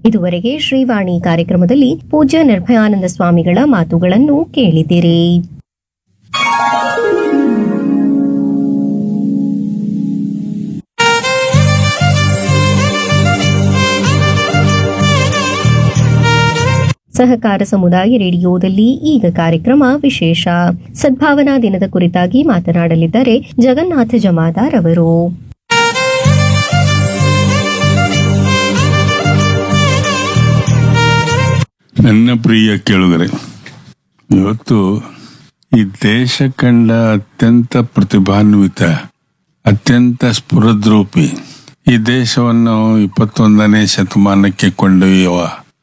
ಇದುವರೆಗೆ ಶ್ರೀವಾಣಿ ಕಾರ್ಯಕ್ರಮದಲ್ಲಿ ಪೂಜ್ಯ ನಿರ್ಭಯಾನಂದ ಸ್ವಾಮಿಗಳ ಮಾತುಗಳನ್ನು ಕೇಳಿದಿರಿ ಸಹಕಾರ ಸಮುದಾಯ ರೇಡಿಯೋದಲ್ಲಿ ಈಗ ಕಾರ್ಯಕ್ರಮ ವಿಶೇಷ ಸದ್ಭಾವನಾ ದಿನದ ಕುರಿತಾಗಿ ಮಾತನಾಡಲಿದ್ದಾರೆ ಜಗನ್ನಾಥ ಜಮಾದಾರ್ ಅವರು ನನ್ನ ಪ್ರಿಯ ಕೇಳುಗರೆ ಇವತ್ತು ಈ ದೇಶ ಕಂಡ ಅತ್ಯಂತ ಪ್ರತಿಭಾನ್ವಿತ ಅತ್ಯಂತ ಸ್ಫುರದ್ರೂಪಿ ಈ ದೇಶವನ್ನು ಇಪ್ಪತ್ತೊಂದನೇ ಶತಮಾನಕ್ಕೆ ಕೊಂಡೊಯ್ಯುವ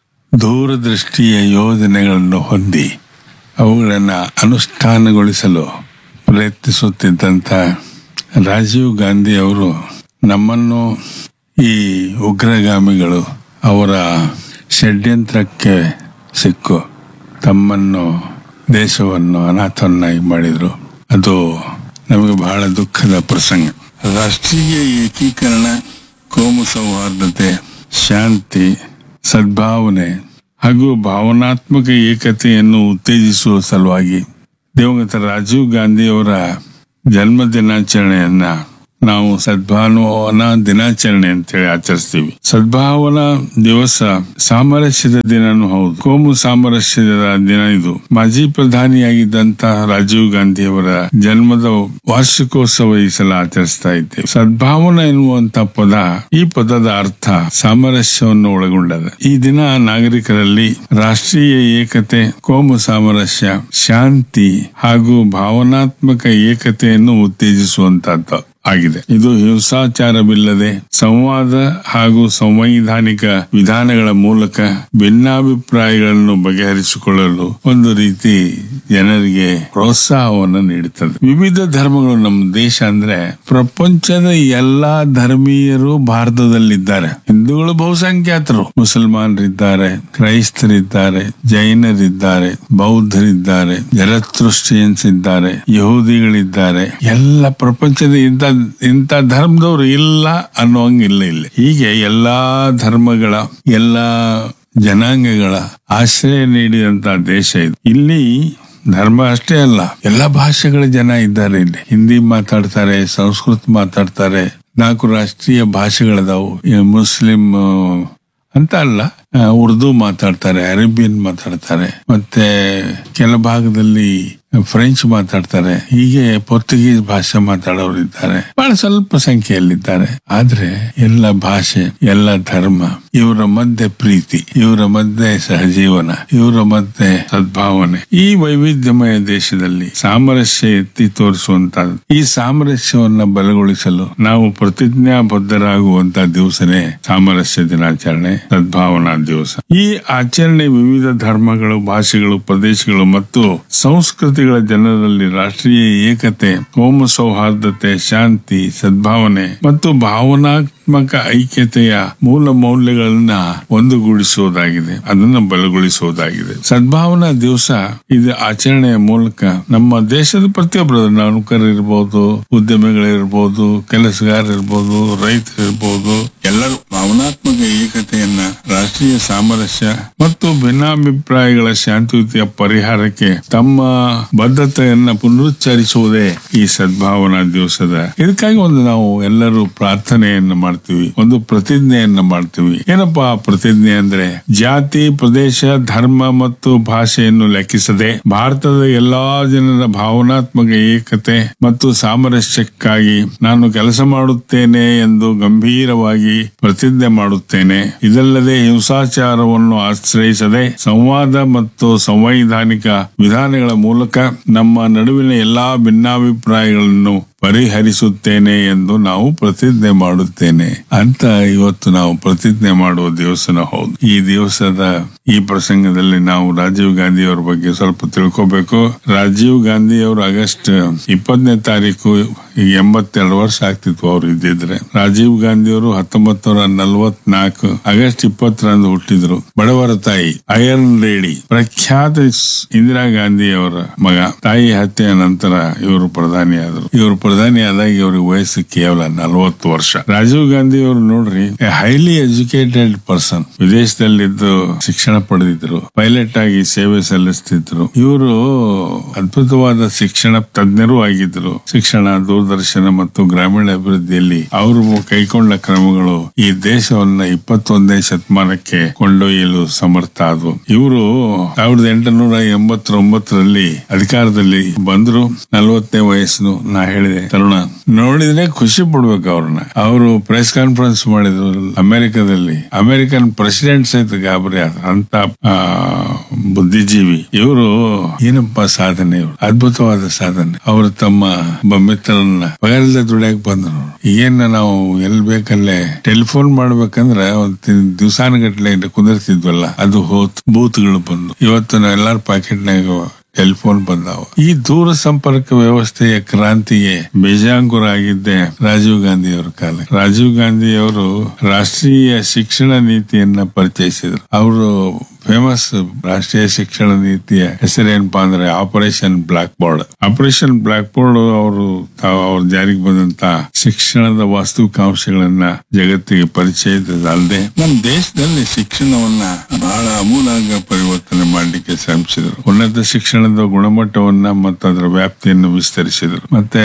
ದೂರದೃಷ್ಟಿಯ ಯೋಜನೆಗಳನ್ನು ಹೊಂದಿ ಅವುಗಳನ್ನು ಅನುಷ್ಠಾನಗೊಳಿಸಲು ಪ್ರಯತ್ನಿಸುತ್ತಿದ್ದಂಥ ರಾಜೀವ್ ಗಾಂಧಿ ಅವರು ನಮ್ಮನ್ನು ಈ ಉಗ್ರಗಾಮಿಗಳು ಅವರ ಷಡ್ಯಂತ್ರಕ್ಕೆ ಸಿಕ್ಕು ತಮ್ಮನ್ನು ದೇಶವನ್ನು ಅನಾಥವನ್ನಾಗಿ ಮಾಡಿದರು ಅದು ನಮಗೆ ಬಹಳ ದುಃಖದ ಪ್ರಸಂಗ ರಾಷ್ಟ್ರೀಯ ಏಕೀಕರಣ ಕೋಮು ಸೌಹಾರ್ದತೆ ಶಾಂತಿ ಸದ್ಭಾವನೆ ಹಾಗೂ ಭಾವನಾತ್ಮಕ ಏಕತೆಯನ್ನು ಉತ್ತೇಜಿಸುವ ಸಲುವಾಗಿ ದಿವಂಗತ ರಾಜೀವ್ ಗಾಂಧಿಯವರ ಜನ್ಮ ದಿನಾಚರಣೆಯನ್ನ ನಾವು ಸದ್ಭಾವನಾ ದಿನಾಚರಣೆ ಅಂತೇಳಿ ಆಚರಿಸ್ತೀವಿ ಸದ್ಭಾವನಾ ದಿವಸ ಸಾಮರಸ್ಯದ ದಿನನೂ ಹೌದು ಕೋಮು ಸಾಮರಸ್ಯದ ದಿನ ಇದು ಮಾಜಿ ಪ್ರಧಾನಿಯಾಗಿದ್ದಂತಹ ರಾಜೀವ್ ಗಾಂಧಿ ಅವರ ಜನ್ಮದ ವಾರ್ಷಿಕೋತ್ಸವ ಈ ಸಲ ಆಚರಿಸ್ತಾ ಇದ್ದೇವೆ ಸದ್ಭಾವನಾ ಎನ್ನುವಂತ ಪದ ಈ ಪದದ ಅರ್ಥ ಸಾಮರಸ್ಯವನ್ನು ಒಳಗೊಂಡದ ಈ ದಿನ ನಾಗರಿಕರಲ್ಲಿ ರಾಷ್ಟ್ರೀಯ ಏಕತೆ ಕೋಮು ಸಾಮರಸ್ಯ ಶಾಂತಿ ಹಾಗೂ ಭಾವನಾತ್ಮಕ ಏಕತೆಯನ್ನು ಉತ್ತೇಜಿಸುವಂತಹದ್ದು ಆಗಿದೆ ಇದು ಹಿಂಸಾಚಾರವಿಲ್ಲದೆ ಸಂವಾದ ಹಾಗೂ ಸಂವೈಧಾನಿಕ ವಿಧಾನಗಳ ಮೂಲಕ ಭಿನ್ನಾಭಿಪ್ರಾಯಗಳನ್ನು ಬಗೆಹರಿಸಿಕೊಳ್ಳಲು ಒಂದು ರೀತಿ ಜನರಿಗೆ ಪ್ರೋತ್ಸಾಹವನ್ನು ನೀಡುತ್ತದೆ ವಿವಿಧ ಧರ್ಮಗಳು ನಮ್ಮ ದೇಶ ಅಂದ್ರೆ ಪ್ರಪಂಚದ ಎಲ್ಲಾ ಧರ್ಮೀಯರು ಭಾರತದಲ್ಲಿದ್ದಾರೆ ಹಿಂದೂಗಳು ಬಹುಸಂಖ್ಯಾತರು ಮುಸಲ್ಮಾನರಿದ್ದಾರೆ ಕ್ರೈಸ್ತರಿದ್ದಾರೆ ಜೈನರಿದ್ದಾರೆ ಬೌದ್ಧರಿದ್ದಾರೆ ಜರತೃಷ್ಟಿಯನ್ಸ್ ಇದ್ದಾರೆ ಯಹೂದಿಗಳಿದ್ದಾರೆ ಎಲ್ಲ ಪ್ರಪಂಚದ ಇಂಥ ಇಂಥ ಧರ್ಮದವರು ಇಲ್ಲ ಅನ್ನೋಂಗಿಲ್ಲ ಇಲ್ಲಿ ಹೀಗೆ ಎಲ್ಲಾ ಧರ್ಮಗಳ ಎಲ್ಲಾ ಜನಾಂಗಗಳ ಆಶ್ರಯ ನೀಡಿದಂತ ದೇಶ ಇದು ಇಲ್ಲಿ ಧರ್ಮ ಅಷ್ಟೇ ಅಲ್ಲ ಎಲ್ಲಾ ಭಾಷೆಗಳ ಜನ ಇದ್ದಾರೆ ಇಲ್ಲಿ ಹಿಂದಿ ಮಾತಾಡ್ತಾರೆ ಸಂಸ್ಕೃತ ಮಾತಾಡ್ತಾರೆ ನಾಲ್ಕು ರಾಷ್ಟ್ರೀಯ ಭಾಷೆಗಳದಾವು ಈ ಮುಸ್ಲಿಂ ಆ, ಅಂತ ಅಲ್ಲ ಆ, ಉರ್ದು ಮಾತಾಡ್ತಾರೆ ಅರೇಬಿಯನ್ ಮಾತಾಡ್ತಾರೆ ಮತ್ತೆ ಕೆಲ ಭಾಗದಲ್ಲಿ ಫ್ರೆಂಚ್ ಮಾತಾಡ್ತಾರೆ ಹೀಗೆ ಪೋರ್ಚುಗೀಸ್ ಭಾಷೆ ಮಾತಾಡೋರು ಇದ್ದಾರೆ ಬಹಳ ಸ್ವಲ್ಪ ಸಂಖ್ಯೆಯಲ್ಲಿದ್ದಾರೆ ಆದ್ರೆ ಎಲ್ಲ ಭಾಷೆ ಎಲ್ಲ ಧರ್ಮ ಇವರ ಮಧ್ಯೆ ಪ್ರೀತಿ ಇವರ ಮಧ್ಯೆ ಸಹಜೀವನ ಇವರ ಮಧ್ಯೆ ಸದ್ಭಾವನೆ ಈ ವೈವಿಧ್ಯಮಯ ದೇಶದಲ್ಲಿ ಸಾಮರಸ್ಯ ಎತ್ತಿ ತೋರಿಸುವಂತ ಈ ಸಾಮರಸ್ಯವನ್ನ ಬಲಗೊಳಿಸಲು ನಾವು ಪ್ರತಿಜ್ಞಾಬದ್ಧರಾಗುವಂತ ದಿವಸನೇ ಸಾಮರಸ್ಯ ದಿನಾಚರಣೆ ಸದ್ಭಾವನಾ ದಿವಸ ಈ ಆಚರಣೆ ವಿವಿಧ ಧರ್ಮಗಳು ಭಾಷೆಗಳು ಪ್ರದೇಶಗಳು ಮತ್ತು ಸಂಸ್ಕೃತಿಗಳ ಜನರಲ್ಲಿ ರಾಷ್ಟ್ರೀಯ ಏಕತೆ ಕೋಮು ಸೌಹಾರ್ದತೆ ಶಾಂತಿ ಸದ್ಭಾವನೆ ಮತ್ತು ಭಾವನಾತ್ಮಕ ಐಕ್ಯತೆಯ ಮೂಲ ಮೌಲ್ಯಗಳನ್ನ ಒಂದುಗೂಡಿಸುವುದಾಗಿದೆ ಅದನ್ನು ಬಲಗೊಳಿಸುವುದಾಗಿದೆ ಸದ್ಭಾವನಾ ದಿವಸ ಇದು ಆಚರಣೆಯ ಮೂಲಕ ನಮ್ಮ ದೇಶದ ಪ್ರತಿಯೊಬ್ಬರು ನೌಕರರಿರ್ಬೋದು ಉದ್ಯಮಿಗಳಿರ್ಬೋದು ಕೆಲಸಗಾರ ಇರ್ಬೋದು ರೈತರಿರ್ಬೋದು ಎಲ್ಲರೂ ಭಾವನಾತ್ಮಕ ಏಕತೆಯನ್ನ ರಾಷ್ಟ್ರೀಯ ಸಾಮರಸ್ಯ ಮತ್ತು ಭಿನ್ನಾಭಿಪ್ರಾಯಗಳ ಶಾಂತಿಯುತಿಯ ಪರಿಹಾರಕ್ಕೆ ತಮ್ಮ ಬದ್ಧತೆಯನ್ನ ಪುನರುಚ್ಚರಿಸುವುದೇ ಈ ಸದ್ಭಾವನಾ ದಿವಸದ ಇದಕ್ಕಾಗಿ ಒಂದು ನಾವು ಎಲ್ಲರೂ ಪ್ರಾರ್ಥನೆಯನ್ನ ಮಾಡ್ತೀವಿ ಒಂದು ಪ್ರತಿಜ್ಞೆಯನ್ನ ಮಾಡ್ತೀವಿ ಏನಪ್ಪಾ ಆ ಪ್ರತಿಜ್ಞೆ ಅಂದ್ರೆ ಜಾತಿ ಪ್ರದೇಶ ಧರ್ಮ ಮತ್ತು ಭಾಷೆಯನ್ನು ಲೆಕ್ಕಿಸದೆ ಭಾರತದ ಎಲ್ಲಾ ಜನರ ಭಾವನಾತ್ಮಕ ಏಕತೆ ಮತ್ತು ಸಾಮರಸ್ಯಕ್ಕಾಗಿ ನಾನು ಕೆಲಸ ಮಾಡುತ್ತೇನೆ ಎಂದು ಗಂಭೀರವಾಗಿ ಪ್ರತಿಜ್ಞೆ ಮಾಡುತ್ತೇನೆ ಇದಲ್ಲದೆ ಹಿಂಸಾಚಾರವನ್ನು ಆಶ್ರಯಿಸದೆ ಸಂವಾದ ಮತ್ತು ಸಂವೈಧಾನಿಕ ವಿಧಾನಗಳ ಮೂಲಕ ನಮ್ಮ ನಡುವಿನ ಎಲ್ಲಾ ಭಿನ್ನಾಭಿಪ್ರಾಯಗಳನ್ನು ಪರಿಹರಿಸುತ್ತೇನೆ ಎಂದು ನಾವು ಪ್ರತಿಜ್ಞೆ ಮಾಡುತ್ತೇನೆ ಅಂತ ಇವತ್ತು ನಾವು ಪ್ರತಿಜ್ಞೆ ಮಾಡುವ ದಿವಸನ ಹೌದು ಈ ದಿವಸದ ಈ ಪ್ರಸಂಗದಲ್ಲಿ ನಾವು ರಾಜೀವ್ ಗಾಂಧಿ ಅವರ ಬಗ್ಗೆ ಸ್ವಲ್ಪ ತಿಳ್ಕೋಬೇಕು ರಾಜೀವ್ ಗಾಂಧಿ ಅವರು ಆಗಸ್ಟ್ ಇಪ್ಪತ್ತನೇ ತಾರೀಕು ಈಗ ಎಂಬತ್ತೆರಡು ವರ್ಷ ಆಗ್ತಿತ್ತು ಅವ್ರು ಇದ್ದಿದ್ರೆ ರಾಜೀವ್ ಗಾಂಧಿ ಅವರು ಹತ್ತೊಂಬತ್ ನೂರ ನಲ್ವತ್ನಾಲ್ಕು ಆಗಸ್ಟ್ ಇಪ್ಪತ್ತರಂದು ಹುಟ್ಟಿದ್ರು ಬಡವರ ತಾಯಿ ಐರನ್ ಲೇಡಿ ಪ್ರಖ್ಯಾತ ಸ್- ಇಂದಿರಾ ಗಾಂಧಿ ಅವರ ಮಗ ತಾಯಿ ಹತ್ಯೆಯ ನಂತರ ಇವರು ಪ್ರಧಾನಿಯಾದರು ಇವರು ಪ್ರಧಾನಿ ಆದಾಗ ಇವ್ರಿಗೆ ವಯಸ್ಸು ಕೇವಲ ನಲವತ್ತು ವರ್ಷ ರಾಜೀವ್ ಗಾಂಧಿ ಅವರು ನೋಡ್ರಿ ಹೈಲಿ ಎಜುಕೇಟೆಡ್ ಪರ್ಸನ್ ವಿದೇಶದಲ್ಲಿದ್ದು ಶಿಕ್ಷಣ ಪಡೆದಿದ್ರು ಪೈಲಟ್ ಆಗಿ ಸೇವೆ ಸಲ್ಲಿಸ್ತಿದ್ರು ಇವರು ಅದ್ಭುತವಾದ ಶಿಕ್ಷಣ ತಜ್ಞರು ಆಗಿದ್ರು ಶಿಕ್ಷಣ ದೂರದರ್ಶನ ಮತ್ತು ಗ್ರಾಮೀಣ ಅಭಿವೃದ್ಧಿಯಲ್ಲಿ ಅವರು ಕೈಗೊಂಡ ಕ್ರಮಗಳು ಈ ದೇಶವನ್ನ ಇಪ್ಪತ್ತೊಂದನೇ ಶತಮಾನಕ್ಕೆ ಕೊಂಡೊಯ್ಯಲು ಸಮರ್ಥ ಆದವು ಇವರು ಸಾವಿರದ ಎಂಟುನೂರ ಎಂಬತ್ತೊಂಬತ್ತರಲ್ಲಿ ಅಧಿಕಾರದಲ್ಲಿ ಬಂದ್ರು ನಲವತ್ತನೇ ವಯಸ್ಸು ನಾ ಹೇಳಿದೆ ತರುಣ ನೋಡಿದ್ರೆ ಖುಷಿ ಪಡ್ಬೇಕು ಅವ್ರನ್ನ ಅವರು ಪ್ರೆಸ್ ಕಾನ್ಫರೆನ್ಸ್ ಮಾಡಿದ್ರು ಅಮೆರಿಕದಲ್ಲಿ ಅಮೆರಿಕನ್ ಪ್ರೆಸಿಡೆಂಟ್ ಸಹಿತ ಗಾಬರಿ ಆದ ಅಂತ ಆ, ಬುದ್ಧಿಜೀವಿ ಇವರು ಏನಪ್ಪಾ ಸಾಧನೆ ಇವ್ರು ಅದ್ಭುತವಾದ ಸಾಧನೆ ಅವರು ತಮ್ಮ ಒಬ್ಬ ಮಿತ್ರರನ್ನ ಪಗಾರದಿಂದ ದುಡಿಯಕ್ ಬಂದ್ರು ಏನ್ ನಾವು ಎಲ್ ಬೇಕಲ್ಲೇ ಟೆಲಿಫೋನ್ ಮಾಡ್ಬೇಕಂದ್ರೆ ಒಂದು ದಿವಸಾನುಗಟ್ಲೆ ಕುಂದಿರ್ತಿದ್ವಲ್ಲ ಅದು ಹೋತ್ ಬೂತ್ಗಳು ಬಂದು ಇವತ್ತು ನಾವ್ ಎಲ್ಲಾರ ಪಾಕೆಟ್ನಾಗ ಟೆಲಿಫೋನ್ ಬಂದಾವ ಈ ದೂರ ಸಂಪರ್ಕ ವ್ಯವಸ್ಥೆಯ ಕ್ರಾಂತಿಗೆ ಬೇಜಾಂಗುರ ಆಗಿದ್ದೆ ರಾಜೀವ್ ಗಾಂಧಿ ಅವರ ಕಾಲ ರಾಜೀವ್ ಗಾಂಧಿ ಅವರು ರಾಷ್ಟ್ರೀಯ ಶಿಕ್ಷಣ ನೀತಿಯನ್ನ ಪರಿಚಯಿಸಿದ್ರು ಅವರು ಫೇಮಸ್ ರಾಷ್ಟ್ರೀಯ ಶಿಕ್ಷಣ ನೀತಿಯ ಹೆಸರೇನಪ್ಪಾ ಅಂದ್ರೆ operation blackboard operation blackboard ಅವರು ತಾವು ಅವ್ರ ಜಾರಿಗೆ ಬಂದಂತ ಶಿಕ್ಷಣದ ವಾಸ್ತವಿಕಾಂಶಗಳನ್ನ ಜಗತ್ತಿಗೆ ಪರಿಚಯಿಸದಲ್ಲದೆ ನಮ್ಮ ದೇಶದಲ್ಲಿ ಶಿಕ್ಷಣವನ್ನ ಬಹಳ ಅಮೂಲಾಗ ಪರಿವರ್ತನೆ ಮಾಡಲಿಕ್ಕೆ ಶ್ರಮಿಸಿದರು ಉನ್ನತ ಶಿಕ್ಷಣದ ಗುಣಮಟ್ಟವನ್ನ ಮತ್ತು ಅದರ ವ್ಯಾಪ್ತಿಯನ್ನು ವಿಸ್ತರಿಸಿದರು ಮತ್ತೆ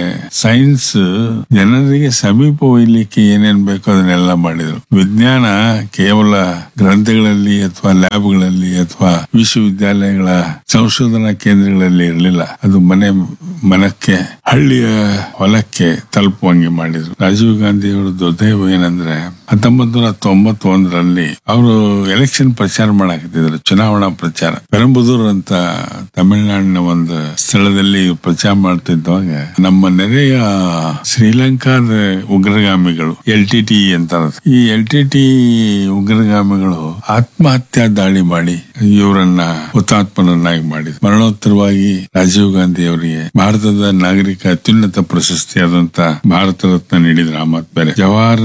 ಸೈನ್ಸ್ ಜನರಿಗೆ ಸಮೀಪ ಒಯ್ಯಲಿಕ್ಕೆ ಏನೇನ್ ಬೇಕೋ ಅದನ್ನೆಲ್ಲ ಮಾಡಿದರು ವಿಜ್ಞಾನ ಕೇವಲ ಗ್ರಂಥಗಳಲ್ಲಿ ಅಥವಾ ಲ್ಯಾಬ್ಗಳಲ್ಲಿ ಅಥವಾ ವಿಶ್ವವಿದ್ಯಾಲಯಗಳ ಸಂಶೋಧನಾ ಕೇಂದ್ರಗಳಲ್ಲಿ ಇರಲಿಲ್ಲ ಅದು ಮನೆ ಮನಕ್ಕೆ ಹಳ್ಳಿಯ ಹೊಲಕ್ಕೆ ತಲುಪುವಂಗೆ ಮಾಡಿದ್ರು ರಾಜೀವ್ ಗಾಂಧಿ ಅವರ ದೊಡ್ಡವ ಏನಂದ್ರೆ ಹತ್ತೊಂಬತ್ ನೂರ ತೊಂಬತ್ತೊಂದರಲ್ಲಿ ಅವರು ಎಲೆಕ್ಷನ್ ಪ್ರಚಾರ ಮಾಡಾಕತ್ತಿದ್ರು ಚುನಾವಣಾ ಪ್ರಚಾರ ಪೆರಂಬುದೂರ್ ಅಂತ ತಮಿಳುನಾಡಿನ ಒಂದು ಸ್ಥಳದಲ್ಲಿ ಪ್ರಚಾರ ಮಾಡ್ತಿದ್ದಾಗ ನಮ್ಮ ನೆರೆಯ ಶ್ರೀಲಂಕಾದ ಉಗ್ರಗಾಮಿಗಳು ಎಲ್ ಟಿ ಟಿ ಅಂತಾರ ಈ ಎಲ್ ಟಿ ಟಿ ಉಗ್ರಗಾಮಿಗಳು ಆತ್ಮಹತ್ಯಾ ದಾಳಿ ಮಾಡಿ ಇವರನ್ನ ಹುತಾತ್ಮರನ್ನಾಗಿ ಮಾಡಿದ್ರು ಮರಣೋತ್ತರವಾಗಿ ರಾಜೀವ್ ಗಾಂಧಿ ಅವರಿಗೆ ಭಾರತದ ನಾಗರಿಕ ಅತ್ಯುನ್ನತ ಪ್ರಶಸ್ತಿಯಾದಂತ ಭಾರತ ರತ್ನ ನೀಡಿದ್ರು ಆ ಮಾತು ಬೇರೆ ಜವಾಹರ್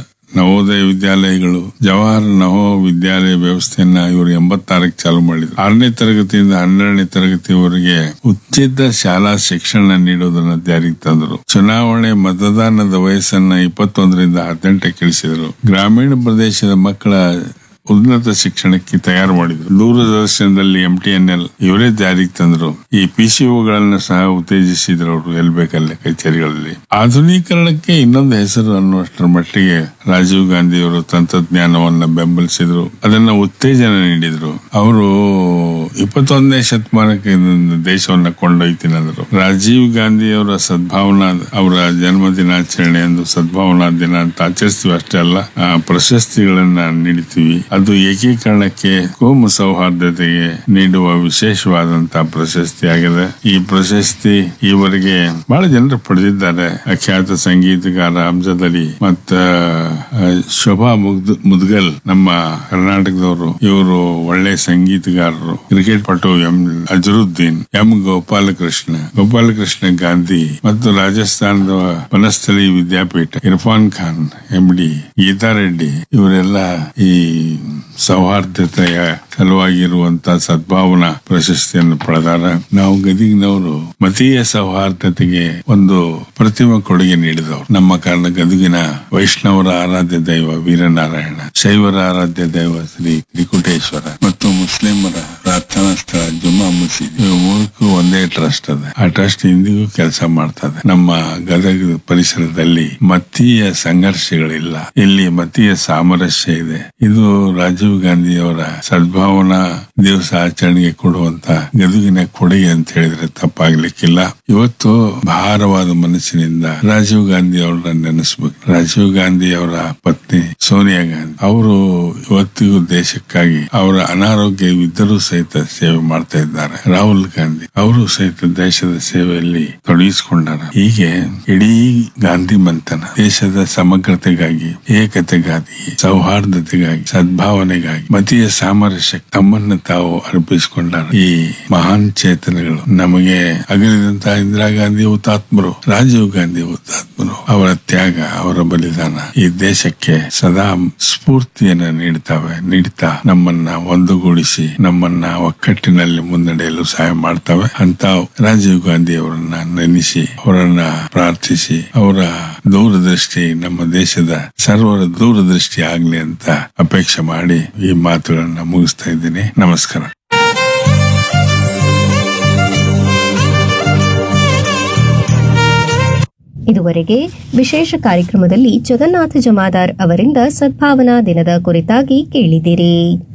ನವೋದಯ ವಿದ್ಯಾಲಯಗಳು ಜವಾಹರ್ ನವೋ ವಿದ್ಯಾಲಯ ವ್ಯವಸ್ಥೆಯನ್ನ ಇವರು ಎಂಬತ್ತಾರಕ್ಕೆ ಚಾಲು ಮಾಡಿದ್ರು ಆರನೇ ತರಗತಿಯಿಂದ ಹನ್ನೆರಡನೇ ತರಗತಿವರೆಗೆ ಉಚಿತ ಶಾಲಾ ಶಿಕ್ಷಣ ನೀಡುವುದನ್ನು ಜಾರಿಗೆ ತಂದರು ಚುನಾವಣೆ ಮತದಾನದ ವಯಸ್ಸನ್ನ ಇಪ್ಪತ್ತೊಂದರಿಂದ ಹದಿನೆಂಟಕ್ಕೆ ಇಳಿಸಿದರು ಗ್ರಾಮೀಣ ಪ್ರದೇಶದ ಮಕ್ಕಳ ಉನ್ನತ ಶಿಕ್ಷಣಕ್ಕೆ ತಯಾರು ಮಾಡಿದ್ರು ದೂರದರ್ಶನದಲ್ಲಿ ಎಂ ಟಿ ಎನ್ ಎಲ್ ಇವರೇ ಜಾರಿಗೆ ತಂದ್ರು ಈ ಪಿಸಿಒಗಳನ್ನ ಸಹ ಉತ್ತೇಜಿಸಿದ್ರು ಅವರು ಎಲ್ ಬೇಕಲ್ಲೇ ಕಚೇರಿಗಳಲ್ಲಿ ಆಧುನೀಕರಣಕ್ಕೆ ಇನ್ನೊಂದು ಹೆಸರು ಅನ್ನುವಷ್ಟರ ಮಟ್ಟಿಗೆ ರಾಜೀವ್ ಗಾಂಧಿ ಅವರು ತಂತ್ರಜ್ಞಾನವನ್ನ ಬೆಂಬಲಿಸಿದ್ರು ಅದನ್ನ ಉತ್ತೇಜನ ನೀಡಿದ್ರು ಅವರು ಇಪ್ಪತ್ತೊಂದನೇ ಶತಮಾನಕ್ಕೆ ಇದೊಂದು ದೇಶವನ್ನ ಕೊಂಡೊಯ್ತೀನಿ ಅಂದ್ರು ರಾಜೀವ್ ಗಾಂಧಿ ಅವರ ಸದ್ಭಾವನಾ ಅವರ ಜನ್ಮ ದಿನಾಚರಣೆ ಎಂದು ಸದ್ಭಾವನಾ ದಿನ ಅಂತ ಆಚರಿಸ್ತೀವಿ ಅಷ್ಟೇ ಅಲ್ಲ ಆ, ಪ್ರಶಸ್ತಿಗಳನ್ನ ನೀಡ್ತೀವಿ ಅದು ಏಕೀಕರಣಕ್ಕೆ ಕೋಮು ಸೌಹಾರ್ದತೆಗೆ ನೀಡುವ ವಿಶೇಷವಾದಂತಹ ಪ್ರಶಸ್ತಿ ಆಗಿದೆ ಈ ಪ್ರಶಸ್ತಿ ಈವರೆಗೆ ಬಹಳ ಜನರು ಪಡೆದಿದ್ದಾರೆ ಖ್ಯಾತ ಸಂಗೀತಗಾರ ಅಮ್ಜದ್ ಅಲಿ ಮತ್ತ ಆ, ಶೋಭಾ ಮುಗ್ದ್ ಮುದ್ಗಲ್ ನಮ್ಮ ಕರ್ನಾಟಕದವರು ಇವರು ಒಳ್ಳೆ ಸಂಗೀತಗಾರರು ಕ್ರಿಕೆಟ್ ಪಟು ಎಂ ಅಜರುದ್ದೀನ್ ಎಂ ಗೋಪಾಲಕೃಷ್ಣ ಗೋಪಾಲಕೃಷ್ಣ ಗಾಂಧಿ ಮತ್ತು ರಾಜಸ್ಥಾನದ ವನಸ್ಥಳಿ ವಿದ್ಯಾಪೀಠ ಇರ್ಫಾನ್ ಖಾನ್ ಎಂ ಡಿ ಗೀತಾ ರೆಡ್ಡಿ ಇವರೆಲ್ಲ ಈ ಸೌಹಾರ್ದತೆಯ ಸಲುವಾಗಿರುವಂತ ಸದ್ಭಾವನಾ ಪ್ರಶಸ್ತಿಯನ್ನು ಪಡೆದಾರ ನಾವು ಗದಿಗಿನವರು ಮತೀಯ ಸೌಹಾರ್ದತೆಗೆ ಒಂದು ಪ್ರತಿಮ ಕೊಡುಗೆ ನೀಡಿದವರು ನಮ್ಮ ಕಾರಣ ಗದುಗಿನ ವೈಷ್ಣವರ ಆರಾಧ್ಯ ದೈವ ವೀರನಾರಾಯಣ ಶೈವರ ಆರಾಧ್ಯ ದೈವ ಶ್ರೀ ತ್ರಿಕುಟೇಶ್ವರ ಮತ್ತು ಮುಸ್ಲಿಮರ ಪ್ರಾರ್ಥನಾ ಸ್ಥಳ ಜುಮ್ಮಾ ಮಸೀದಿ ಇವು ಮೂರಕ್ಕೂ ಒಂದೇ ಟ್ರಸ್ಟ್ ಅದ ಆ ಟ್ರಸ್ಟ್ ಇಂದಿಗೂ ಕೆಲಸ ಮಾಡ್ತದೆ ನಮ್ಮ ಗದಗ ಪರಿಸರದಲ್ಲಿ ಮತೀಯ ಸಂಘರ್ಷಗಳಿಲ್ಲ ಇಲ್ಲಿ ಮತೀಯ ಸಾಮರಸ್ಯ ಇದೆ ಇದು ರಾಜೀವ್ ಗಾಂಧಿ ಅವರ ಸದ್ಭಾವನಾ ದಿವಸ ಆಚರಣೆಗೆ ಕೊಡುವಂತ ಗದುಗಿನ ಕೊಡುಗೆ ಅಂತ ಹೇಳಿದ್ರೆ ತಪ್ಪಾಗ್ಲಿಕ್ಕಿಲ್ಲ ಇವತ್ತು ಭಾರವಾದ ಮನಸ್ಸಿನಿಂದ ರಾಜೀವ್ ಗಾಂಧಿ ಅವರನ್ನ ನೆನೆಸ್ಬೇಕು ರಾಜೀವ್ ಗಾಂಧಿ ಅವರ ಪತ್ನಿ ಸೋನಿಯಾ ಗಾಂಧಿ ಅವರು ಇವತ್ತಿಗೂ ದೇಶಕ್ಕಾಗಿ ಅವರ ಅನಾರೋಗ್ಯವಿದ್ದರೂ ಸಹಿತ ಸೇವೆ ಮಾಡ್ತಾ ಇದ್ದಾರೆ ರಾಹುಲ್ ಗಾಂಧಿ ಅವರು ಸಹಿತ ದೇಶದ ಸೇವೆಯಲ್ಲಿ ತೊಡಗಿಸಿಕೊಂಡಾರ ಹೀಗೆ ಇಡೀ ಗಾಂಧಿ ಮಂಥನ ದೇಶದ ಸಮಗ್ರತೆಗಾಗಿ ಏಕತೆಗಾಗಿ ಸೌಹಾರ್ದತೆಗಾಗಿ ಸದ್ಭಾವನೆಗಾಗಿ ಮತೀಯ ಸಾಮರಸ್ಯ ತಮ್ಮನ್ನು ತಾವು ಅರ್ಪಿಸಿಕೊಂಡಾರ ಈ ಮಹಾನ್ ಚೇತನಗಳು ನಮಗೆ ಅಗಲಿದಂತಹ ಇಂದಿರಾ ಗಾಂಧಿ ಹುತಾತ್ಮರು ರಾಜೀವ್ ಗಾಂಧಿ ಹುತಾತ್ಮರು ಅವರ ತ್ಯಾಗ ಅವರ ಬಲಿದಾನ ಈ ದೇಶಕ್ಕೆ ಸದಾ ಸದಾ ಸ್ಫೂರ್ತಿಯನ್ನ ನೀಡ್ತಾವೆ ನೀಡ್ತಾ ನಮ್ಮನ್ನ ಒಂದುಗೂಡಿಸಿ ನಮ್ಮನ್ನ ಒಕ್ಕಟ್ಟಿನಲ್ಲಿ ಮುನ್ನಡೆಯಲು ಸಹಾಯ ಮಾಡ್ತವೆ ಅಂತ ರಾಜೀವ್ ಗಾಂಧಿ ಅವರನ್ನ ನೆನೆಸಿ ಅವರನ್ನ ಪ್ರಾರ್ಥಿಸಿ ಅವರ ದೂರದೃಷ್ಟಿ ನಮ್ಮ ದೇಶದ ಸರ್ವರ ದೂರದೃಷ್ಟಿ ಆಗ್ಲಿ ಅಂತ ಅಪೇಕ್ಷೆ ಮಾಡಿ ಈ ಮಾತುಗಳನ್ನ ಮುಗಿಸ್ತಾ ಇದ್ದೀನಿ ನಮಸ್ಕಾರ ಇದುವರೆಗೆ ವಿಶೇಷ ಕಾರ್ಯಕ್ರಮದಲ್ಲಿ ಜಗನ್ನಾಥ ಜಮಾದಾರ್ ಅವರಿಂದ ಸದ್ಭಾವನಾ ದಿನದ ಕುರಿತಾಗಿ ಕೇಳಿದಿರಿ